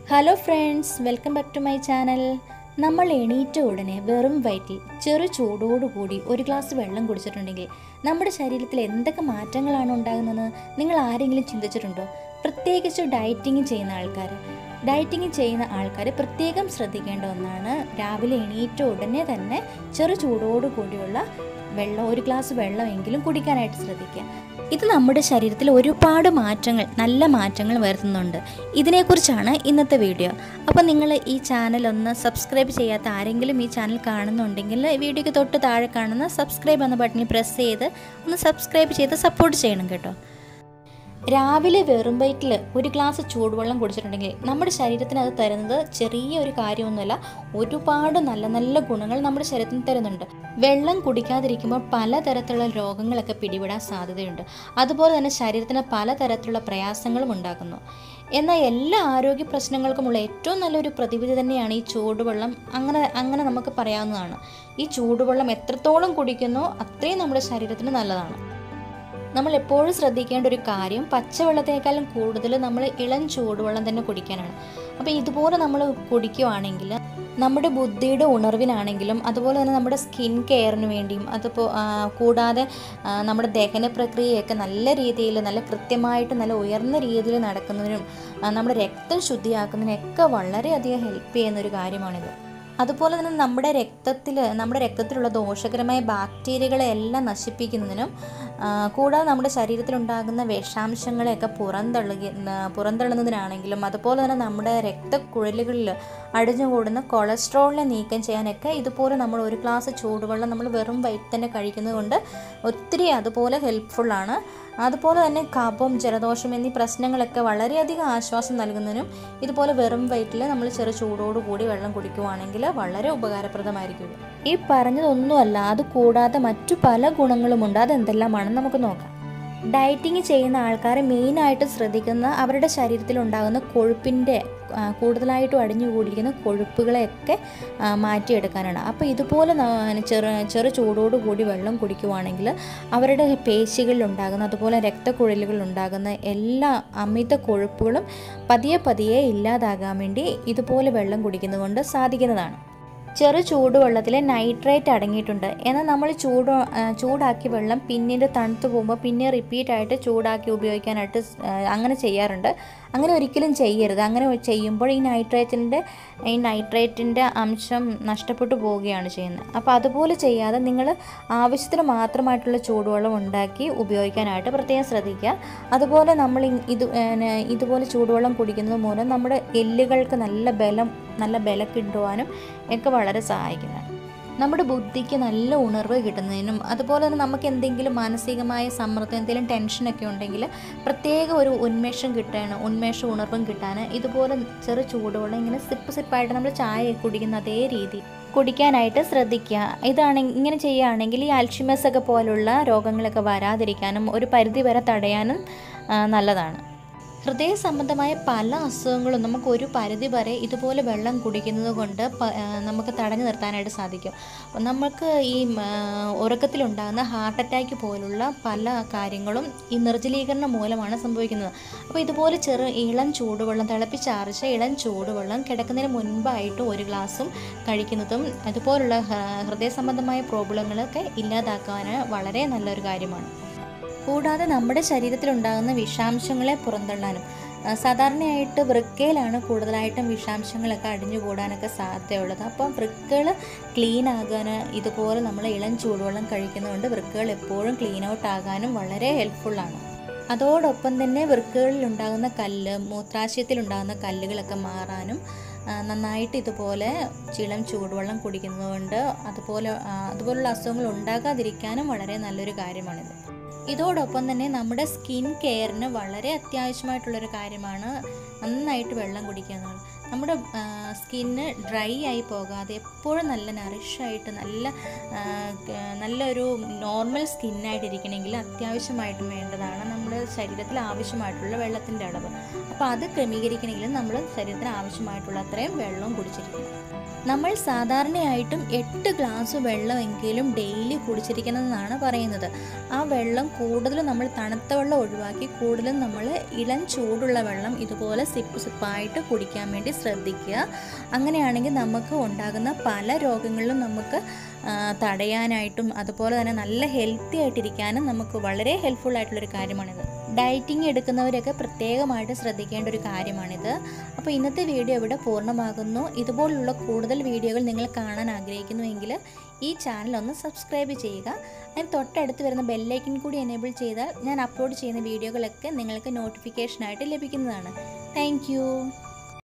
hello friends welcome back to my channel നമ്മൾ എണീറ്റ ഉടനെ വെറും വയറ്റിൽ ചെറു ചൂടോടുകൂടി ഒരു ഗ്ലാസ് വെള്ളം കുടിച്ചിട്ടുണ്ടെങ്കിൽ നമ്മുടെ ശരീരത്തിൽ എന്തൊക്കെ മാറ്റങ്ങളാണ് ഉണ്ടാകുന്നതെന്ന് നിങ്ങൾ ആരെങ്കിലും ചിന്തിച്ചിട്ടുണ്ടോ പ്രത്യേകിച്ച് ഡയറ്റിങ് ചെയ്യുന്ന ആൾക്കാർ ഡയറ്റിങ് ചെയ്യുന്ന ആൾക്കാർ പ്രത്യേകം ശ്രദ്ധിക്കേണ്ട ഒന്നാണ് രാവിലെ എണീറ്റ ഉടനെ തന്നെ ചെറു ചൂടോടു കൂടിയുള്ള വെള്ളം ഒരു ഗ്ലാസ് വെള്ളമെങ്കിലും കുടിക്കാനായിട്ട് ശ്രദ്ധിക്കുക ഇത് നമ്മുടെ ശരീരത്തിൽ ഒരുപാട് മാറ്റങ്ങൾ നല്ല മാറ്റങ്ങൾ വരുത്തുന്നുണ്ട് ഇതിനെക്കുറിച്ചാണ് ഇന്നത്തെ വീഡിയോ അപ്പോൾ നിങ്ങൾ ഈ ചാനൽ ഒന്ന് സബ്സ്ക്രൈബ് ചെയ്യാത്ത ആരെങ്കിലും ഈ ചാനൽ കാണുന്നുണ്ടെങ്കിൽ വീഡിയോയ്ക്ക് തൊട്ട് താഴെ കാണുന്ന സബ്സ്ക്രൈബ് എന്ന ബട്ടണിൽ പ്രസ് ചെയ്ത് ഒന്ന് സബ്സ്ക്രൈബ് ചെയ്ത് സപ്പോർട്ട് ചെയ്യണം കേട്ടോ രാവിലെ വെറും വയറ്റിൽ ഒരു ഗ്ലാസ് ചൂടുവെള്ളം കുടിച്ചിട്ടുണ്ടെങ്കിൽ നമ്മുടെ ശരീരത്തിന് അത് തരുന്നത് ചെറിയ ഒരു കാര്യമൊന്നുമല്ല ഒരുപാട് നല്ല നല്ല ഗുണങ്ങൾ നമ്മുടെ ശരീരത്തിന് തരുന്നുണ്ട് വെള്ളം കുടിക്കാതിരിക്കുമ്പോൾ പലതരത്തിലുള്ള രോഗങ്ങളൊക്കെ പിടിപെടാൻ സാധ്യതയുണ്ട് അതുപോലെ തന്നെ ശരീരത്തിന് പലതരത്തിലുള്ള പ്രയാസങ്ങളും ഉണ്ടാക്കുന്നു എന്നാൽ എല്ലാ ആരോഗ്യ പ്രശ്നങ്ങൾക്കുമുള്ള ഏറ്റവും നല്ലൊരു പ്രതിവിധി തന്നെയാണ് ഈ ചൂടുവെള്ളം അങ്ങനെ അങ്ങനെ നമുക്ക് പറയാവുന്നതാണ് ഈ ചൂടുവെള്ളം എത്രത്തോളം കുടിക്കുന്നോ അത്രയും നമ്മുടെ ശരീരത്തിന് നല്ലതാണ് നമ്മൾ എപ്പോഴും ശ്രദ്ധിക്കേണ്ട ഒരു കാര്യം പച്ചവെള്ളത്തേക്കാളും കൂടുതൽ നമ്മൾ ഇളം ചൂടുവെള്ളം തന്നെ കുടിക്കാനാണ് അപ്പോൾ ഇതുപോലെ നമ്മൾ കുടിക്കുവാണെങ്കിൽ നമ്മുടെ ബുദ്ധിയുടെ ഉണർവിനാണെങ്കിലും അതുപോലെ തന്നെ നമ്മുടെ സ്കിൻ കെയറിന് വേണ്ടിയും അതിപ്പോൾ കൂടാതെ ആ, നമ്മുടെ ദഹന പ്രക്രിയയൊക്കെ നല്ല രീതിയിൽ നല്ല കൃത്യമായിട്ട് നല്ല ഉയർന്ന രീതിയിൽ നടക്കുന്നതിനും ആ, നമ്മുടെ രക്തം ശുദ്ധിയാക്കുന്നതിനൊക്കെ വളരെയധികം ഹെൽപ്പ് ചെയ്യുന്ന ഒരു കാര്യമാണിത് അതുപോലെ തന്നെ നമ്മുടെ രക്തത്തിൽ നമ്മുടെ രക്തത്തിലുള്ള ദോഷകരമായ ബാക്ടീരിയകളെ എല്ലാം നശിപ്പിക്കുന്നതിനും ആ, കൂടാതെ നമ്മുടെ ശരീരത്തിലുണ്ടാകുന്ന വിഷാംശങ്ങളെയൊക്കെ പുറന്തള്ളുക പുറന്തള്ളുന്നതിനാണെങ്കിലും അതുപോലെ തന്നെ നമ്മുടെ രക്തക്കുഴലുകളിൽ അടിഞ്ഞുകൂടുന്ന കൊളസ്ട്രോളിനെ നീക്കം ചെയ്യാനൊക്കെ ഇതുപോലെ നമ്മൾ ഒരു ഗ്ലാസ് ചൂടുവെള്ളം നമ്മൾ വെറും വയറ്റിൽ തന്നെ കഴിക്കുന്നത് കൊണ്ട് ഒത്തിരി അതുപോലെ ഹെൽപ്ഫുള്ളാണ് അതുപോലെ തന്നെ കഫം ജലദോഷം എന്നീ പ്രശ്നങ്ങളൊക്കെ വളരെയധികം ആശ്വാസം നൽകുന്നതിനും ഇതുപോലെ വെറും വയറ്റിൽ നമ്മൾ ചെറു ചൂടോട് കൂടി വെള്ളം കുടിക്കുവാണെങ്കിൽ വളരെ ഉപകാരപ്രദമായിരിക്കും ഈ പറഞ്ഞതൊന്നുമല്ല അത് കൂടാതെ മറ്റു പല ഗുണങ്ങളുമുണ്ട് അതെന്തെല്ലാമാണെന്ന് നമുക്ക് നോക്കാം ഡയറ്റിങ് ചെയ്യുന്ന ആൾക്കാർ മെയിനായിട്ട് ശ്രദ്ധിക്കുന്ന അവരുടെ ശരീരത്തിൽ ഉണ്ടാകുന്ന കൊഴുപ്പിൻ്റെ ആ, കൂടുതലായിട്ടും അടിഞ്ഞുകൂടിയിരിക്കുന്ന കൊഴുപ്പുകളെയൊക്കെ ആ, മാറ്റിയെടുക്കാനാണ് അപ്പോൾ ഇതുപോലെ ന- ചെറു ചെറു ചൂടോടു കൂടി വെള്ളം കുടിക്കുവാണെങ്കിൽ അവരുടെ പേശികളിൽ ഉണ്ടാകുന്ന അതുപോലെ രക്തക്കുഴലുകളിൽ ഉണ്ടാകുന്ന എല്ലാ അമിത കൊഴുപ്പുകളും പതിയെ പതിയെ ഇല്ലാതാകാൻ വേണ്ടി ഇതുപോലെ വെള്ളം കുടിക്കുന്നത് കൊണ്ട് സാധിക്കുന്നതാണ് ചെറു ചൂടുവെള്ളത്തിൽ നൈട്രേറ്റ് അടങ്ങിയിട്ടുണ്ട് എന്നാൽ നമ്മൾ ചൂട് ആ, ചൂടാക്കി വെള്ളം പിന്നീട് തണുത്ത് പോകുമ്പോൾ പിന്നെ റിപ്പീറ്റ് ആയിട്ട് ചൂടാക്കി ഉപയോഗിക്കാനായിട്ട് സ്- ആ, അങ്ങനെ ചെയ്യാറുണ്ട് അങ്ങനെ ഒരിക്കലും ചെയ്യരുത് അങ്ങനെ ചെയ്യുമ്പോൾ ഈ നൈട്രേറ്റിൻ്റെ ഈ നൈട്രേറ്റിൻ്റെ അംശം നഷ്ടപ്പെട്ടു പോവുകയാണ് ചെയ്യുന്നത് അപ്പോൾ അതുപോലെ ചെയ്യാതെ നിങ്ങൾ ആവശ്യത്തിന് മാത്രമായിട്ടുള്ള ചൂടുവെള്ളം ഉണ്ടാക്കി ഉപയോഗിക്കാനായിട്ട് പ്രത്യേകം ശ്രദ്ധിക്കുക അതുപോലെ നമ്മൾ ഇ- ഇത് ഏ, ഇതുപോലെ ചൂടുവെള്ളം കുടിക്കുന്നത് മൂലം നമ്മുടെ എല്ലുകൾക്ക് നല്ല ബലം നല്ല ബലം കിട്ടുവാനും ഒക്കെ വളരെ സഹായിക്കുന്നതാണ് നമ്മുടെ ബുദ്ധിക്ക് നല്ല ഉണർവ് കിട്ടുന്നതിനും അതുപോലെ തന്നെ നമുക്ക് എന്തെങ്കിലും മാനസികമായ സമ്മർദ്ദം എന്തെങ്കിലും ടെൻഷനൊക്കെ ഉണ്ടെങ്കിൽ പ്രത്യേക ഒരു ഉന്മേഷം കിട്ടാൻ ഉന്മേഷം ഉണർവും കിട്ടാൻ ഇതുപോലെ ചെറു ചൂടുവെള്ളം ഇങ്ങനെ സിപ്പ് സിപ്പായിട്ട് നമ്മൾ ചായ കുടിക്കുന്ന അതേ രീതി കുടിക്കാനായിട്ട് ശ്രദ്ധിക്കുക ഇതാണ് ഇങ്ങനെ ചെയ്യുകയാണെങ്കിൽ ഈ അൽഷിമസ് ഒക്കെ പോലുള്ള രോഗങ്ങളൊക്കെ വരാതിരിക്കാനും ഒരു പരിധി വരെ തടയാനും ആ, നല്ലതാണ് ഹൃദയ സംബന്ധമായ പല അസുഖങ്ങളും നമുക്ക് ഒരു പരിധി വരെ ഇതുപോലെ വെള്ളം കുടിക്കുന്നത് കൊണ്ട് പ- ആ, നമുക്ക് തടഞ്ഞു നിർത്താനായിട്ട് സാധിക്കും അപ്പോൾ നമുക്ക് ഈ ആ, ഉറക്കത്തിലുണ്ടാകുന്ന ഹാർട്ട് അറ്റാക്ക് പോലുള്ള പല കാര്യങ്ങളും ഈ നിർജ്ജലീകരണം മൂലമാണ് സംഭവിക്കുന്നത് അപ്പോൾ ഇതുപോലെ ചെറു ഇളം ചൂടുവെള്ളം തിളപ്പിച്ചാർച്ച ഇളം ചൂടുവെള്ളം കിടക്കുന്നതിന് മുൻപായിട്ട് ഒരു ഗ്ലാസും കഴിക്കുന്നതും അതുപോലുള്ള ഹ- ഹൃദയ സംബന്ധമായ പ്രോബ്ലങ്ങളൊക്കെ ഇല്ലാതാക്കാൻ വളരെ നല്ലൊരു കാര്യമാണ് കൂടാതെ നമ്മുടെ ശരീരത്തിലുണ്ടാകുന്ന വിഷാംശങ്ങളെ പുറന്തള്ളാനും ആ, സാധാരണയായിട്ട് വൃക്കയിലാണ് കൂടുതലായിട്ടും വിഷാംശങ്ങളൊക്കെ അടിഞ്ഞുകൂടാനൊക്കെ സാധ്യതയുള്ളത് അപ്പം വൃക്കകൾ ക്ലീൻ ആകാൻ ഇതുപോലെ നമ്മൾ ഇളം ചൂടുവെള്ളം കഴിക്കുന്നതുകൊണ്ട് വൃക്കകൾ എപ്പോഴും ക്ലീൻ ഔട്ട് ആകാനും വളരെ ഹെൽപ്ഫുള്ളാണ് അതോടൊപ്പം തന്നെ വൃക്കകളിൽ ഉണ്ടാകുന്ന കല്ല് മൂത്രാശയത്തിലുണ്ടാകുന്ന കല്ലുകളൊക്കെ മാറാനും ആ, നന്നായിട്ട് ഇതുപോലെ ചിളം ചൂടുവെള്ളം കുടിക്കുന്നത് കൊണ്ട് അതുപോലെ ആ, അതുപോലുള്ള അസുഖങ്ങൾ ഉണ്ടാകാതിരിക്കാനും വളരെ നല്ലൊരു കാര്യമാണിത് ഇതോടൊപ്പം തന്നെ നമ്മുടെ സ്കിൻ കെയറിന് വളരെ അത്യാവശ്യമായിട്ടുള്ളൊരു കാര്യമാണ് നന്നായിട്ട് വെള്ളം കുടിക്കുക എന്നുള്ളത് നമ്മുടെ സ്കിന്ന് ഡ്രൈ ആയി പോകാതെ എപ്പോഴും നല്ല നറിഷായിട്ട് നല്ല ആ, ക- നല്ലൊരു നോർമൽ സ്കിന്നായിട്ട് ഇരിക്കണമെങ്കിൽ അത്യാവശ്യമായിട്ടും വേണ്ടതാണ് നമ്മുടെ ശരീരത്തിൽ ആവശ്യമായിട്ടുള്ള വെള്ളത്തിൻ്റെ അളവ് അപ്പോൾ അത് ക്രമീകരിക്കണമെങ്കിൽ നമ്മൾ ശരീരത്തിന് ആവശ്യമായിട്ടുള്ള അത്രയും വെള്ളവും കുടിച്ചിരിക്കണം നമ്മൾ സാധാരണയായിട്ടും എട്ട് ഗ്ലാസ് വെള്ളമെങ്കിലും ഡെയിലി കുടിച്ചിരിക്കണമെന്നാണ് പറയുന്നത് ആ വെള്ളം കൂടുതലും നമ്മൾ തണുത്ത വെള്ളം ഒഴിവാക്കി കൂടുതലും നമ്മൾ ഇളം ചൂടുള്ള വെള്ളം ഇതുപോലെ സിപ്പ് സിപ്പായിട്ട് കുടിക്കാൻ വേണ്ടി ശ്രദ്ധിക്കുക അങ്ങനെയാണെങ്കിൽ നമുക്ക് ഉണ്ടാകുന്ന പല രോഗങ്ങളിലും നമുക്ക് ആ, തടയാനായിട്ടും അതുപോലെ തന്നെ നല്ല ഹെൽത്തി ആയിട്ടിരിക്കാനും നമുക്ക് വളരെ ഹെൽപ്ഫുൾ ആയിട്ടുള്ളൊരു കാര്യമാണിത് ഡയറ്റിംഗ് എടുക്കുന്നവരൊക്കെ പ്രത്യേകമായിട്ട് ശ്രദ്ധിക്കേണ്ട ഒരു കാര്യമാണിത് അപ്പോൾ ഇന്നത്തെ വീഡിയോ ഇവിടെ പൂർണ്ണമാകുന്നു ഇതുപോലുള്ള കൂടുതൽ വീഡിയോകൾ നിങ്ങൾ കാണാൻ ആഗ്രഹിക്കുന്നുവെങ്കിൽ ഈ ചാനൽ ഒന്ന് സബ്സ്ക്രൈബ് ചെയ്യുക അതിന് തൊട്ടടുത്ത് വരുന്ന ബെല്ലൈക്കൻ കൂടി എനേബിൾ ചെയ്താൽ ഞാൻ അപ്ലോഡ് ചെയ്യുന്ന വീഡിയോകളൊക്കെ നിങ്ങൾക്ക് നോട്ടിഫിക്കേഷനായിട്ട് ലഭിക്കുന്നതാണ് താങ്ക്